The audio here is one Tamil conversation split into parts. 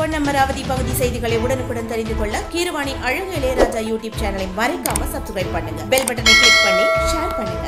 பொன்னமராவதி பகுதி செய்திகளை உடனுக்குடன் தெரிந்து கொள்ள கீரவாணி அழகு இளையராஜா யூடியூப் சேனலை மறைக்காம சப்ஸ்கிரைப் பண்ணுங்க பெல் பட்டனை கிளிக் பண்ணி ஷேர் பண்ணுங்க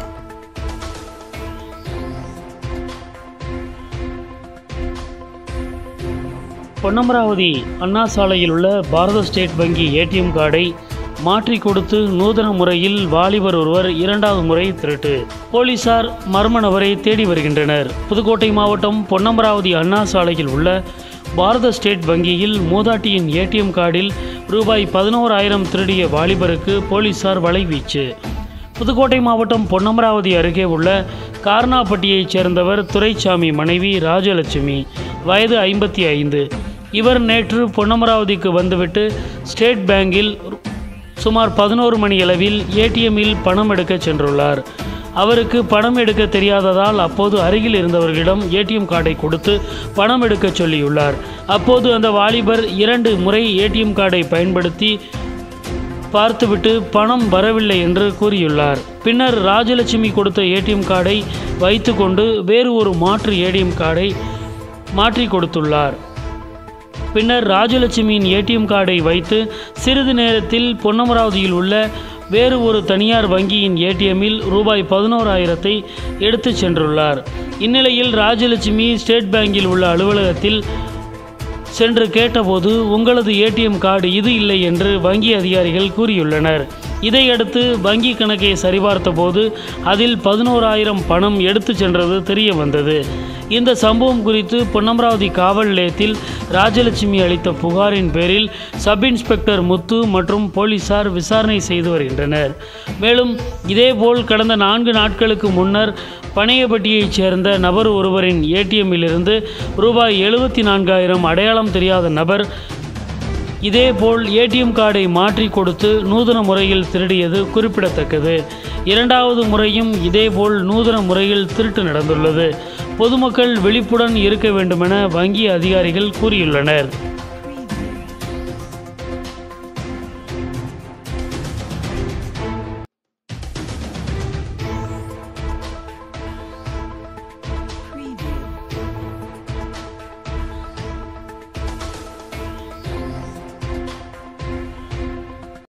பொன்னமராவதி அண்ணா சாலையில் உள்ள பாரத ஸ்டேட் வங்கி ஏடிஎம் கார்டை மாற்றி கொடுத்து நூதன முறையில் வாலிபர் ஒருவர் இரண்டாவது முறை திருட்டு போலீசார் மர்ம நபரை தேடி வருகின்றனர் புதுக்கோட்டை மாவட்டம் பொன்னமராவதி அண்ணா சாலையில் உள்ள பாரத ஸ்டேட் வங்கியில் மூதாட்டியின் ஏடிஎம் கார்டில் ரூபாய் பதினோராயிரம் திருடிய வாலிபருக்கு போலீசார் வலைவீச்சு புதுக்கோட்டை மாவட்டம் பொன்னமராவதி அருகே உள்ள கார்னாப்பட்டியைச் சேர்ந்தவர் துரைசாமி மனைவி ராஜலட்சுமி வயது ஐம்பத்தி ஐந்து இவர் நேற்று பொன்னமராவதிக்கு வந்துவிட்டு ஸ்டேட் பேங்கில் சுமார் பதினோரு மணியளவில் ஏடிஎம்மில் பணம் எடுக்கச் சென்றுள்ளார் அவருக்கு பணம் எடுக்க தெரியாததால் அப்போது அருகில் இருந்தவர்களிடம் ஏடிஎம் கார்டை கொடுத்து பணம் எடுக்கச் சொல்லியுள்ளார் அப்போது அந்த வாலிபர் இரண்டு முறை ஏடிஎம் கார்டை பயன்படுத்தி பார்த்துவிட்டு பணம் வரவில்லை என்று கூறியுள்ளார் பின்னர் ராஜலட்சுமி கொடுத்த ஏடிஎம் கார்டை வைத்துக்கொண்டு வேறு ஒரு மாற்று ஏடிஎம் கார்டை மாற்றி கொடுத்துள்ளார் பின்னர் ராஜலட்சுமியின் ஏடிஎம் கார்டை வைத்து சிறிது நேரத்தில் பொன்னமராவதியில் உள்ள வேறு ஒரு தனியார் வங்கியின் ஏடிஎம்மில் ரூபாய் பதினோராயிரத்தை எடுத்துச் சென்றுள்ளார் இந்நிலையில் ராஜலட்சுமி ஸ்டேட் பேங்கில் உள்ள அலுவலகத்தில் சென்று கேட்டபோது உங்களது ஏடிஎம் கார்டு இது இல்லை என்று வங்கி அதிகாரிகள் கூறியுள்ளனர் இதையடுத்து வங்கி கணக்கை சரிபார்த்தபோது அதில் பதினோராயிரம் பணம் எடுத்துச் சென்றது தெரிய வந்தது இந்த சம்பவம் குறித்து பொன்னமராவதி காவல் நிலையத்தில் ராஜலட்சுமி அளித்த புகாரின் பேரில் சப் இன்ஸ்பெக்டர் முத்து மற்றும் போலீசார் விசாரணை செய்து வருகின்றனர் மேலும் இதேபோல் கடந்த நான்கு நாட்களுக்கு முன்னர் பனையப்பட்டியைச் சேர்ந்த நபர் ஒருவரின் ஏடிஎம்மிலிருந்து ரூபாய் எழுபத்தி நான்காயிரம் அடையாளம் தெரியாத நபர் இதேபோல் ஏடிஎம் கார்டை மாற்றி கொடுத்து நூதன முறையில் திருடியது குறிப்பிடத்தக்கது இரண்டாவது முறையும் இதேபோல் நூதன முறையில் திருட்டு நடந்துள்ளது பொதுமக்கள் விழிப்புடன் இருக்க வேண்டுமென வங்கி அதிகாரிகள் கூறியுள்ளனர்